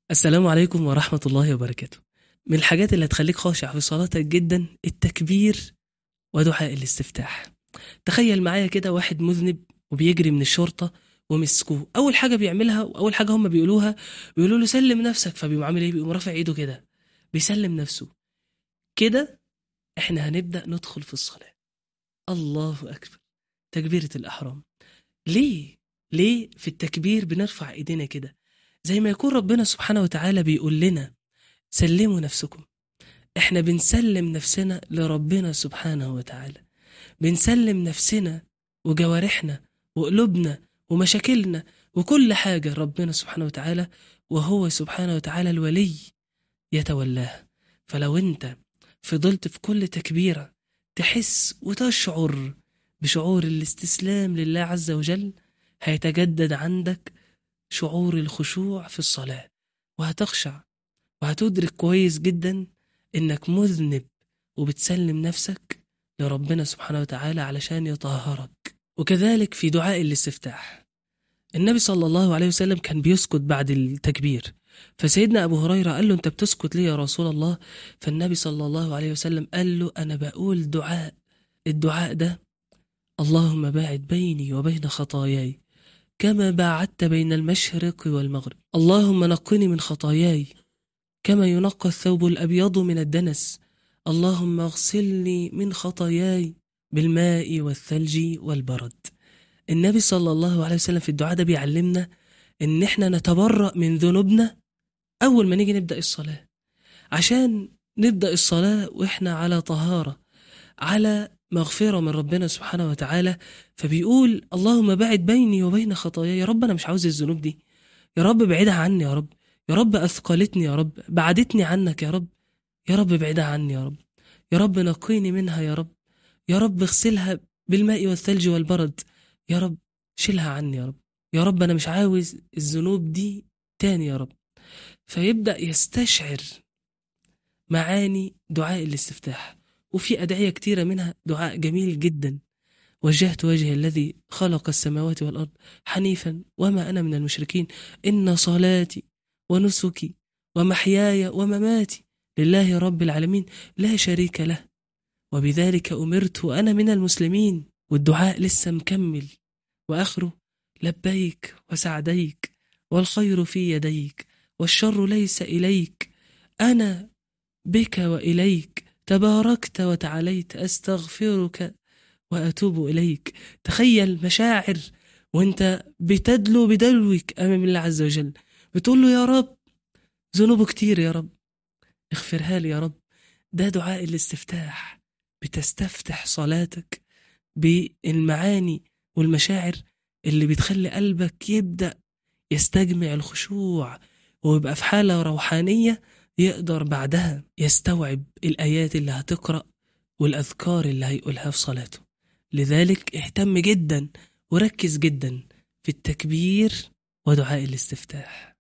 السلام عليكم ورحمة الله وبركاته من الحاجات اللي هتخليك خاشع في صلاتك جدا التكبير ودعاء الاستفتاح تخيل معايا كده واحد مذنب وبيجري من الشرطة ومسكوه أول حاجة بيعملها وأول حاجة هم بيقولوها بيقولوا له سلم نفسك فبيقوم عامل إيه بيقوم رافع إيده كده بيسلم نفسه كده إحنا هنبدأ ندخل في الصلاة الله أكبر تكبيرة الأحرام ليه؟ ليه في التكبير بنرفع إيدينا كده زي ما يكون ربنا سبحانه وتعالى بيقول لنا سلموا نفسكم احنا بنسلم نفسنا لربنا سبحانه وتعالى بنسلم نفسنا وجوارحنا وقلوبنا ومشاكلنا وكل حاجة ربنا سبحانه وتعالى وهو سبحانه وتعالى الولي يتولاها فلو انت فضلت في كل تكبيرة تحس وتشعر بشعور الاستسلام لله عز وجل هيتجدد عندك شعور الخشوع في الصلاة وهتخشع وهتدرك كويس جدا انك مذنب وبتسلم نفسك لربنا سبحانه وتعالى علشان يطهرك وكذلك في دعاء الاستفتاح النبي صلى الله عليه وسلم كان بيسكت بعد التكبير فسيدنا أبو هريرة قال له أنت بتسكت ليه يا رسول الله فالنبي صلى الله عليه وسلم قال له أنا بقول دعاء الدعاء ده اللهم باعد بيني وبين خطاياي كما باعدت بين المشرق والمغرب اللهم نقني من خطاياي كما ينقى الثوب الأبيض من الدنس اللهم اغسلني من خطاياي بالماء والثلج والبرد النبي صلى الله عليه وسلم في الدعاء ده بيعلمنا ان احنا نتبرأ من ذنوبنا اول ما نيجي نبدأ الصلاة عشان نبدأ الصلاة واحنا على طهارة على مغفرة من ربنا سبحانه وتعالى فبيقول اللهم باعد بيني وبين خطاياي يا رب أنا مش عاوز الذنوب دي يا رب بعيدها عني يا رب يا رب أثقلتني يا رب بعدتني عنك يا رب يا رب بعيدها عني يا رب يا رب نقيني منها يا رب يا رب اغسلها بالماء والثلج والبرد يا رب شيلها عني يا رب يا رب أنا مش عاوز الذنوب دي تاني يا رب فيبدأ يستشعر معاني دعاء الاستفتاح وفي أدعية كتيرة منها دعاء جميل جدا وجهت وجهي الذي خلق السماوات والأرض حنيفا وما أنا من المشركين إن صلاتي ونسكي ومحياي ومماتي لله رب العالمين لا شريك له وبذلك أمرت وأنا من المسلمين والدعاء لسه مكمل وآخره لبيك وسعديك والخير في يديك والشر ليس إليك أنا بك وإليك تباركت وتعاليت أستغفرك وأتوب إليك تخيل مشاعر وانت بتدلو بدلوك أمام الله عز وجل بتقول له يا رب ذنوبه كتير يا رب اغفرها لي يا رب ده دعاء الاستفتاح بتستفتح صلاتك بالمعاني والمشاعر اللي بتخلي قلبك يبدأ يستجمع الخشوع ويبقى في حالة روحانية يقدر بعدها يستوعب الآيات اللي هتقرأ والأذكار اللي هيقولها في صلاته لذلك اهتم جدا وركز جدا في التكبير ودعاء الاستفتاح